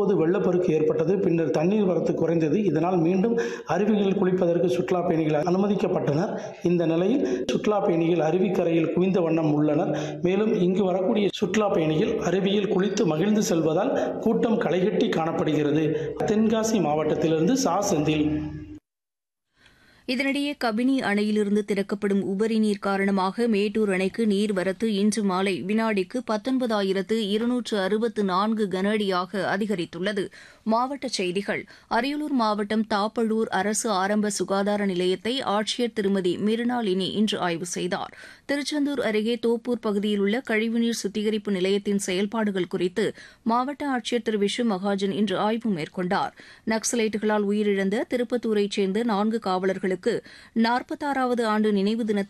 அப்போது வெள்ளப்பெருக்கு ஏற்பட்டது பின்னர் தண்ணீர் வரத்து குறைந்தது இதனால் மீண்டும் அருவிகளில் குளிப்பதற்கு சுற்றுலா பயணிகள் அனுமதிக்கப்பட்டனர் இந்த நிலையில் சுற்றுலா பயணிகள் அருவிக்கரையில் குவிந்த வண்ணம் உள்ளனர் மேலும் இங்கு வரக்கூடிய சுற்றுலா பயணிகள் அருவியில் குளித்து மகிழ்ந்து செல்வதால் கூட்டம் களைகட்டி காணப்படுகிறது தென்காசி மாவட்டத்திலிருந்து சா செந்தில் இதனிடையே கபினி அணையிலிருந்து திறக்கப்படும் உபரி நீர் காரணமாக மேட்டூர் அணைக்கு நீர்வரத்து இன்று மாலை வினாடிக்கு பத்தொன்பதாயிரத்து இருநூற்று அறுபத்து நான்கு கன அடியாக அதிகரித்துள்ளது மாவட்டச் செய்திகள் அரியலூர் மாவட்டம் தாப்பழூர் அரசு ஆரம்ப சுகாதார நிலையத்தை ஆட்சியர் திருமதி மிருனாளினி இன்று ஆய்வு செய்தார் திருச்செந்தூர் அருகே தோப்பூர் பகுதியில் உள்ள கழிவுநீர் சுத்திகரிப்பு நிலையத்தின் செயல்பாடுகள் குறித்து மாவட்ட ஆட்சியர் திரு விஷு மகாஜன் இன்று ஆய்வு மேற்கொண்டார் நக்சலைட்டுகளால் உயிரிழந்த திருப்பத்தூரைச் சேர்ந்த நான்கு காவலர்களுக்கு நாற்பத்தாறாவது ஆண்டு நினைவு தினத்தை